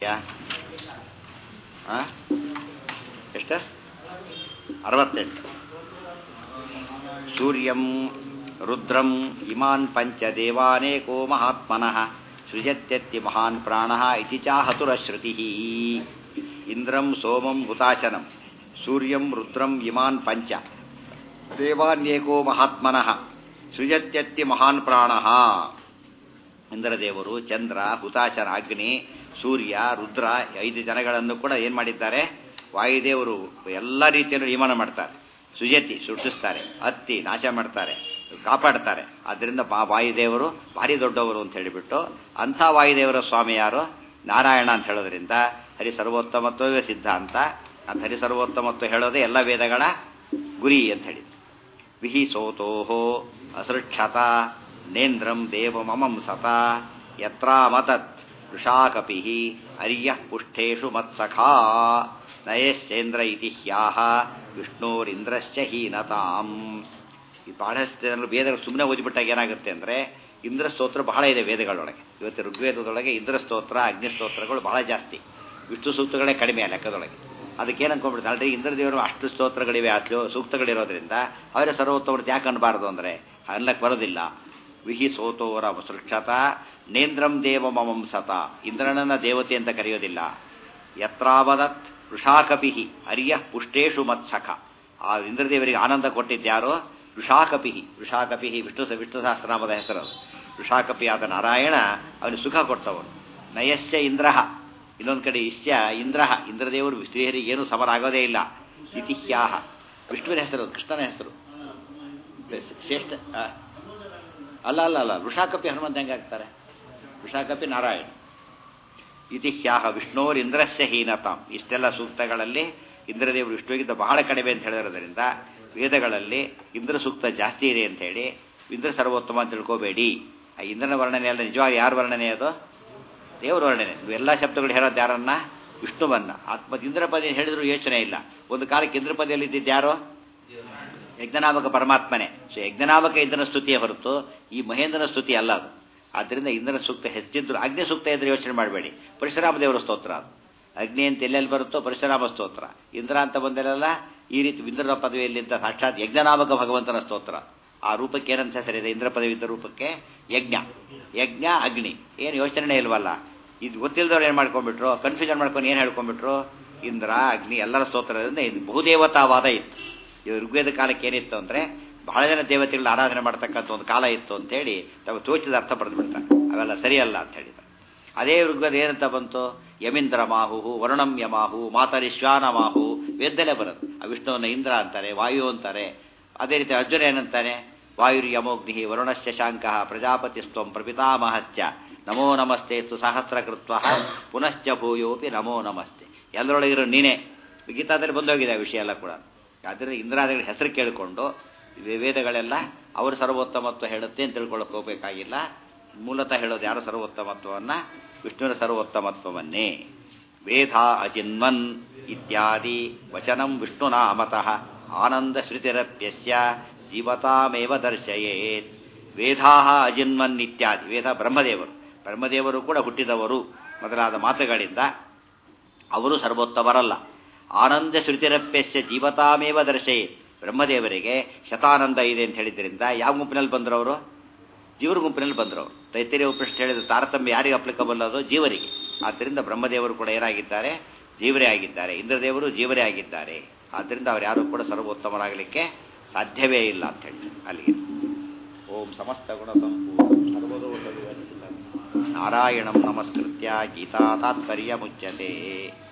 ಯಾ ಆ? ಎಷ್ಟು ಅರವತ್ತೆಂಟು ಸೂರ್ಯಂ ರುದ್ರಂ ಇಮಾನ್ ಪಂಚ ದೇವಾನೇಕೋ ಮಹಾತ್ಮನಃ ಸೃಜತ್ಯತ್ತಿ ಮಹಾನ್ ಪ್ರಾಣಃ ಇತಿ ಚಾಹತುರಶ್ರುತಿ ಇಂದ್ರಂ ಸೋಮಂ ಹುತಾಶನಂ ಸೂರ್ಯಂ ರುದ್ರಂ ಇಮಾನ್ ಪಂಚ ದೇವಾನ್ಯೇಕೋ ಮಹಾತ್ಮನಃ ಸೃಜತ್ಯತ್ತಿ ಮಹಾನ್ ಪ್ರಾಣಃ ಇಂದ್ರದೇವರು ಚಂದ್ರ ಹುತಾಶನ ಅಗ್ನಿ ಸೂರ್ಯ ರುದ್ರ ಐದು ಜನಗಳನ್ನು ಕೂಡ ಏನು ಮಾಡಿದ್ದಾರೆ ವಾಯುದೇವರು ಎಲ್ಲ ರೀತಿಯಲ್ಲೂ ನಿಯಮನ ಮಾಡ್ತಾರೆ ಸುಜತಿ ಸೃಷ್ಟಿಸ್ತಾರೆ ಹತ್ತಿ ನಾಶ ಮಾಡ್ತಾರೆ ಕಾಪಾಡ್ತಾರೆ ಆದ್ದರಿಂದ ಬಾ ವಾಯುದೇವರು ಭಾರಿ ದೊಡ್ಡವರು ಅಂತ ಹೇಳಿಬಿಟ್ಟು ಅಂಥ ವಾಯುದೇವರ ಸ್ವಾಮಿ ಯಾರು ನಾರಾಯಣ ಅಂತ ಹೇಳೋದ್ರಿಂದ ಹರಿ ಸರ್ವೋತ್ತಮತ್ವವೇ ಸಿದ್ಧಾಂತ ಅಂತ ಹರಿ ಸರ್ವೋತ್ತಮತ್ವ ಹೇಳೋದೇ ಎಲ್ಲ ವೇದಗಳ ಗುರಿ ಅಂತ ಹೇಳಿ ವಿಹಿ ಸೋತೋಹೋ ಅಸೃಕ್ಷತ ನೇಂದ್ರಂ ದೇವಮಮಂ ಸತ ಯತ್ರಾಮತತ್ ವೃಷಾಕಪಿ ಅರ್ಯ ಪುಷ್ಟೇಶು ಮತ್ಸಖಾ ನಯಶ್ಚೇಂದ್ರ ಇತಿ ಹ್ಯಾಹ ವಿಷ್ಣೋರಿಂದ್ರಶ್ಚ ಹೀನತಾಂ ಈ ಬಹಳಷ್ಟು ಜನರು ವೇದಗಳು ಸುಮ್ಮನೆ ಓದಿಬಿಟ್ಟಾಗ ಏನಾಗುತ್ತೆ ಅಂದರೆ ಇಂದ್ರ ಸ್ತೋತ್ರ ಬಹಳ ಇದೆ ವೇದಗಳೊಳಗೆ ಇವತ್ತು ಋಗ್ವೇದದೊಳಗೆ ಇಂದ್ರ ಸ್ತೋತ್ರ ಅಗ್ನಿ ಸ್ತೋತ್ರಗಳು ಬಹಳ ಜಾಸ್ತಿ ವಿಷ್ಣು ಸೂಕ್ತಗಳೇ ಕಡಿಮೆ ಆ ಲೆಕ್ಕದೊಳಗೆ ಅದಕ್ಕೆ ಏನು ಅನ್ಕೊಂಡ್ಬಿಡ್ತಾರೆ ಆಲ್ರೆಡಿ ಇಂದ್ರದೇವರು ಅಷ್ಟು ಸ್ತೋತ್ರಗಳಿವೆ ಅಷ್ಟು ಸೂಕ್ತಗಳಿರೋದ್ರಿಂದ ಅವರೇ ಸರ್ವೋತ್ತಮರು ಯಾಕೆ ಅನ್ಬಾರ್ದು ಅಂದರೆ ಅನ್ಲಕ್ಕೆ ಬರೋದಿಲ್ಲ ವಿಹಿ ಸೋತೋರ ಸೃಕ್ಷತ ನೇಂದ್ರಂ ದೇವ ಮಮಂ ಸತ ಇಂದ್ರನನ್ನ ದೇವತೆ ಅಂತ ಕರೆಯೋದಿಲ್ಲ ಯತ್ರಾವದತ್ ವೃಷಾಕಪಿಹಿ ಅರ್ಯ ಪುಷ್ಟೇಶು ಮತ್ಸಖ ಆ ಇಂದ್ರದೇವರಿಗೆ ಆನಂದ ಕೊಟ್ಟಿದ್ಯಾರೋ ವೃಷಾಕಪಿಹಿ ವೃಷಾಕಪಿಹಿ ವಿಷ್ಣು ವಿಷ್ಣು ಸಹಸ್ರನಾಮದ ಹೆಸರು ಅದು ವೃಷಾಕಪಿ ಆದ ನಾರಾಯಣ ಅವನು ಸುಖ ಕೊಡ್ತವನು ನಯಶ್ಚ ಇಂದ್ರಹ ಇನ್ನೊಂದು ಕಡೆ ಇಶ್ಯ ಇಂದ್ರಹ ಇಂದ್ರದೇವರು ಶ್ರೀಹರಿಗೆ ಏನೂ ಸಮರಾಗೋದೇ ಇಲ್ಲ ಇತಿಹ್ಯಾಹ ವಿಷ್ಣುವಿನ ಹೆಸರು ಕೃಷ್ಣನ ಹೆಸರು ಶ್ರೇಷ್ಠ ಆ, ಅಲ್ಲ ಅಲ್ಲ ಅಲ್ಲ ವೃಷಾಕಪಿ ಹನುಮಂತ ಹೆಂಗಾಗ್ತಾರೆ ವೃಷಾಕಪಿ ನಾರಾಯಣ ಇತಿಹ್ಯಾಹ ವಿಷ್ಣೋರಿಂದ್ರಸ್ಯ ಹೀನತಾಂ ಇಷ್ಟೆಲ್ಲ ಸೂಕ್ತಗಳಲ್ಲಿ ಇಂದ್ರದೇವರು ವಿಷ್ಣುವಿಗಿಂತ ಬಹಳ ಕಡಿಮೆ ಅಂತ ಹೇಳಿರೋದ್ರಿಂದ ವೇದಗಳಲ್ಲಿ ಇಂದ್ರ ಸೂಕ್ತ ಜಾಸ್ತಿ ಇದೆ ಅಂತ ಹೇಳಿ ಇಂದ್ರ ಸರ್ವೋತ್ತಮ ಅಂತ ತಿಳ್ಕೋಬೇಡಿ ಆ ಇಂದ್ರನ ವರ್ಣನೆ ಅಲ್ಲ ನಿಜವಾಗಿ ಯಾರ ವರ್ಣನೆ ಅದು ದೇವರ ವರ್ಣನೆ ಎಲ್ಲ ಶಬ್ದಗಳು ಹೇಳೋದು ಯಾರನ್ನ ವಿಷ್ಣುವನ್ನ ಆತ್ಮ ಇಂದ್ರಪದಿ ಹೇಳಿದ್ರು ಯೋಚನೆ ಇಲ್ಲ ಒಂದು ಕಾಲಕ್ಕೆ ಇಂದ್ರಪದಿಯಲ್ಲಿ ಇದ್ದಿದ್ದು ಯಾರು ಯಜ್ಞನಾಮಕ ಪರಮಾತ್ಮನೇ ಸೊ ಯಜ್ಞನಾಮಕ ಇಂದ್ರನ ಸ್ತುತಿಯೇ ಹೊರತು ಈ ಮಹೇಂದ್ರನ ಸ್ತುತಿ ಅಲ್ಲ ಅದು ಆದ್ದರಿಂದ ಇಂದ್ರನ ಸೂಕ್ತ ಹೆಚ್ಚಿದ್ರು ಅಗ್ನಿ ಸೂಕ್ತ ಇದ್ರೆ ಯೋಚನೆ ಮಾಡಬೇಡಿ ಪರಶುರಾಮ ದೇವರ ಸ್ತೋತ್ರ ಅದು ಅಗ್ನಿ ಅಂತ ಎಲ್ಲೆಲ್ಲಿ ಬರುತ್ತೋ ಪರಶುರಾಮ ಸ್ತೋತ್ರ ಇಂದ್ರ ಅಂತ ಬಂದರೆಲ್ಲ ಈ ರೀತಿ ಇಂದ್ರನ ಪದವಿಯಲ್ಲಿಂದ ಸಾಕ್ಷಾತ್ ಯಜ್ಞನಾಮಕ ಭಗವಂತನ ಸ್ತೋತ್ರ ಆ ರೂಪಕ್ಕೆ ಏನಂತ ಹೆಸರಿದೆ ಇಂದ್ರ ಪದವಿ ಇದ್ದ ರೂಪಕ್ಕೆ ಯಜ್ಞ ಯಜ್ಞ ಅಗ್ನಿ ಏನು ಯೋಚನೆ ಇಲ್ವಲ್ಲ ಇದು ಗೊತ್ತಿಲ್ಲದವ್ರು ಏನು ಮಾಡ್ಕೊಂಡ್ಬಿಟ್ರು ಕನ್ಫ್ಯೂಷನ್ ಮಾಡ್ಕೊಂಡು ಏನು ಹೇಳ್ಕೊಂಡ್ಬಿಟ್ರು ಇಂದ್ರ ಅಗ್ನಿ ಎಲ್ಲರ ಸ್ತೋತ್ರದಿಂದ ಇದು ಬಹುದೇವತಾವಾದ ಇತ್ತು ಈ ಋಗ್ವೇದ ಕಾಲಕ್ಕೆ ಏನಿತ್ತು ಅಂದರೆ ಬಹಳ ಜನ ದೇವತೆಗಳನ್ನ ಆರಾಧನೆ ಮಾಡ್ತಕ್ಕಂಥ ಒಂದು ಕಾಲ ಇತ್ತು ಅಂತೇಳಿ ತಾವು ತೋಚಿದ ಅರ್ಥ ಪಡೆದು ಬಿಡ್ತಾರೆ ಅವೆಲ್ಲ ಸರಿಯಲ್ಲ ಅಂತ ಹೇಳಿದ್ದಾರೆ ಅದೇ ಋಗ್ವೇದ ಏನಂತ ಬಂತು ಯಮೀಂದ್ರ ಮಾಹು ವರುಣಂ ಯಮಾಹು ಮಾತರಿಶ್ವಾನ ಮಾಹು ವೇದಲ್ಲೇ ಬರೋದು ಆ ವಿಷ್ಣುವನ್ನ ಇಂದ್ರ ಅಂತಾರೆ ವಾಯು ಅಂತಾರೆ ಅದೇ ರೀತಿ ಅರ್ಜುನ ಏನಂತಾನೆ ವಾಯುರ್ ಯಮೋಗ್ನಿ ವರುಣಶ್ಚ ಶಾಂಕ ಪ್ರಜಾಪತಿಸ್ತ್ವಂ ಪ್ರಪಿತಾಮಹಶ್ಚ ನಮೋ ನಮಸ್ತೆ ತು ಸಹಸ್ರಕೃತ್ವ ಪುನಶ್ಚ ಭೂಯೋಪಿ ನಮೋ ನಮಸ್ತೆ ಎಲ್ಲರೊಳಗಿರೋ ನೀನೇ ಗೀತಾದಲ್ಲಿ ಬಂದೋಗಿದೆ ಆ ವಿಷಯ ಎಲ್ಲ ಕೂಡ ಆದ್ದರಿಂದ ಇಂದ್ರಾದಿಗಳ ಹೆಸರು ಕೇಳಿಕೊಂಡು ಈ ವೇದಗಳೆಲ್ಲ ಅವರು ಸರ್ವೋತ್ತಮತ್ವ ಹೇಳುತ್ತೆ ಅಂತ ತಿಳ್ಕೊಳ್ಳೋಕೆ ಹೋಗಬೇಕಾಗಿಲ್ಲ ಮೂಲತಃ ಹೇಳೋದು ಯಾರು ಸರ್ವೋತ್ತಮತ್ವವನ್ನು ವಿಷ್ಣುವಿನ ಸರ್ವೋತ್ತಮತ್ವವನ್ನೇ ವೇದ ಅಜಿನ್ಮನ್ ಇತ್ಯಾದಿ ವಚನಂ ವಿಷ್ಣುನಾಮತಃ ಆನಂದ ಶ್ರುತಿರಪ್ಯಸ್ಯ ಜೀವತಾಮೇವ ದರ್ಶಯೇತ್ ವೇದಾ ಅಜಿನ್ಮನ್ ಇತ್ಯಾದಿ ವೇದ ಬ್ರಹ್ಮದೇವರು ಬ್ರಹ್ಮದೇವರು ಕೂಡ ಹುಟ್ಟಿದವರು ಮೊದಲಾದ ಮಾತುಗಳಿಂದ ಅವರು ಸರ್ವೋತ್ತಮರಲ್ಲ ಆನಂದ ಶ್ರುತಿರಪ್ಯಸ್ಯ ಜೀವತಾಮೇವ ದರ್ಶಯೇತ್ ಬ್ರಹ್ಮದೇವರಿಗೆ ಶತಾನಂದ ಇದೆ ಅಂತ ಹೇಳಿದ್ರಿಂದ ಯಾವ ಗುಂಪಿನಲ್ಲಿ ಬಂದ್ರು ಅವರು ಜೀವರ ಗುಂಪಿನಲ್ಲಿ ಬಂದರು ಅವರು ತೈತರಿಯ ಉಪನಿಷತ್ ಹೇಳಿದ ತಾರತಮ್ಯ ಯಾರಿಗೆ ಅಪ್ಲಿಕಬಲ್ ಅದು ಜೀವರಿಗೆ ಆದ್ದರಿಂದ ಬ್ರಹ್ಮದೇವರು ಕೂಡ ಏನಾಗಿದ್ದಾರೆ ಜೀವರೇ ಆಗಿದ್ದಾರೆ ಇಂದ್ರದೇವರು ಜೀವರೇ ಆಗಿದ್ದಾರೆ ಆದ್ದರಿಂದ ಅವ್ರು ಯಾರು ಕೂಡ ಸರ್ವೋತ್ತಮರಾಗಲಿಕ್ಕೆ ಸಾಧ್ಯವೇ ಇಲ್ಲ ಅಂತ ಹೇಳಿ ಅಲ್ಲಿಗೆ ಓಂ ಸಮಸ್ತ ಗುಣ ಸಂಪೂರ್ಣ ಸರ್ವದೋಷ ವಿವರ್ಜಿತ ನಾರಾಯಣಂ ನಮಸ್ಕೃತ್ಯ ಗೀತಾ ತಾತ್ಪರ್ಯ ಮುಚ್ಯತೆ